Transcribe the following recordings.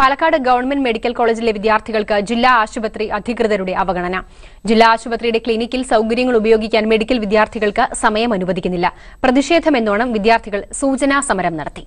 Palakkad government medical കോളേജിലെ വിദ്യാർത്ഥികൾക്ക് ജില്ലാ ആശുപത്രി അധികൃതരുടെ അവഗണന ജില്ലാ ആശുപത്രിയുടെ ക്ലിനിക്കിൽ സൌകര്യങ്ങൾ ഉപയോഗിക്കാൻ മെഡിക്കൽ വിദ്യാർത്ഥികൾക്ക് സമയം അനുവദിക്കുന്നില്ല പ്രതിഷേധമെന്നോണം വിദ്യാർത്ഥികൾ സൂചനാ സമരം നടത്തി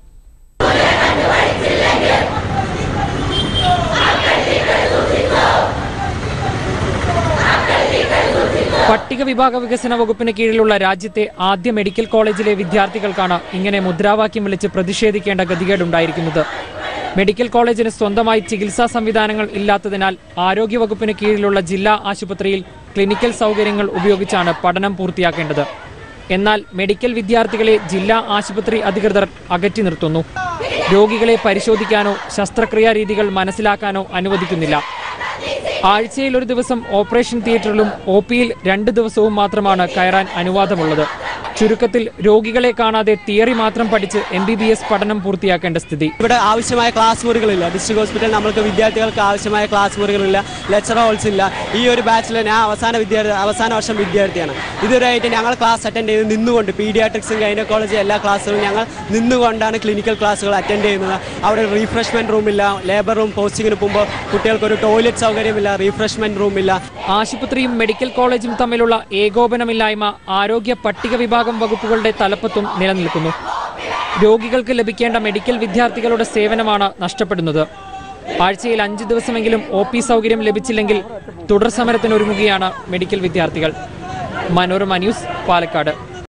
പട്ടിക വിഭാഗ വികസന വകുപ്പിന് കീഴിലുള്ള രാജ്യത്തെ ആദ്യ മെഡിക്കൽ കോളേജിലെ വിദ്യാർത്ഥികൾക്കാണ് ഇങ്ങനെ മുദ്രാവാക്യം വിളിച്ച് പ്രതിഷേധിക്കേണ്ട ഗതികേടുണ്ടായിരിക്കുന്നത് മെഡിക്കൽ കോളേജിന് സ്വന്തമായി ചികിത്സാ സംവിധാനങ്ങൾ ഇല്ലാത്തതിനാൽ ആരോഗ്യവകുപ്പിന് കീഴിലുള്ള ജില്ലാ ആശുപത്രിയിൽ ക്ലിനിക്കൽ സൗകര്യങ്ങൾ ഉപയോഗിച്ചാണ് പഠനം പൂർത്തിയാക്കേണ്ടത് എന്നാൽ മെഡിക്കൽ വിദ്യാർത്ഥികളെ ജില്ലാ ആശുപത്രി അധികൃതർ അകറ്റി നിർത്തുന്നു രോഗികളെ പരിശോധിക്കാനോ ശസ്ത്രക്രിയാ രീതികൾ മനസ്സിലാക്കാനോ അനുവദിക്കുന്നില്ല ആഴ്ചയിൽ ഒരു ദിവസം ഓപ്പറേഷൻ തിയേറ്ററിലും ഒ പിയിൽ രണ്ട് ദിവസവും മാത്രമാണ് കയറാൻ അനുവാദമുള്ളത് ചുരുക്കത്തിൽ രോഗികളെ കാണാതെ തിയറി മാത്രം പഠിച്ച് എം ബി ബി എസ് പഠനം പൂർത്തിയാക്കേണ്ട സ്ഥിതി ഇവിടെ ആവശ്യമായ ക്ലാസ് മുറികളില്ല ഡിസ്ട്രിക്ട് ഹോസ്പിറ്റലിൽ നമ്മൾക്ക് വിദ്യാർത്ഥികൾക്ക് ആവശ്യമായ ക്ലാസ് മുറികളില്ല ലെക്ചർ ഹോൾസ് ഇല്ല ഈ ഒരു ബാച്ചിൽ ഞാൻ അവസാന വിദ്യാർത്ഥി അവസാന വർഷം വിദ്യാർത്ഥിയാണ് ഇതുവരെയായിട്ട് ഞങ്ങൾ ക്ലാസ് അറ്റൻഡ് ചെയ്ത് നിന്നുകൊണ്ട് പീഡിയാട്രിക്സും ഗൈനക്കോളജി എല്ലാ ക്ലാസ്സുകളും ഞങ്ങൾ നിന്നുകൊണ്ടാണ് ക്ലിനിക്കൽ ക്ലാസ്സുകൾ അറ്റൻഡ് ചെയ്യുന്നത് അവിടെ റീഫ്രഷ്മെന്റ് റൂമില്ല ലേബർ റൂം പോസ്റ്റിങ്ങിന് പോകുമ്പോൾ കുട്ടികൾക്ക് ഒരു ടോയ്ലറ്റ് സൗകര്യമില്ല റീഫ്രഷ്മെന്റ് റൂമില്ല ആശുപത്രിയും മെഡിക്കൽ കോളേജും തമ്മിലുള്ള ഏകോപനമില്ലായ്മ ആരോഗ്യ പട്ടിക വിഭാഗം വകുപ്പുകളുടെ തലപ്പത്തും നിലനിൽക്കുന്നു രോഗികൾക്ക് ലഭിക്കേണ്ട മെഡിക്കൽ വിദ്യാർത്ഥികളുടെ സേവനമാണ് നഷ്ടപ്പെടുന്നത് ആഴ്ചയിൽ അഞ്ച് ദിവസമെങ്കിലും ഒ പി സൗകര്യം ലഭിച്ചില്ലെങ്കിൽ തുടർ സമരത്തിനൊരുങ്ങുകയാണ് മെഡിക്കൽ വിദ്യാർത്ഥികൾ മനോരമ ന്യൂസ് പാലക്കാട്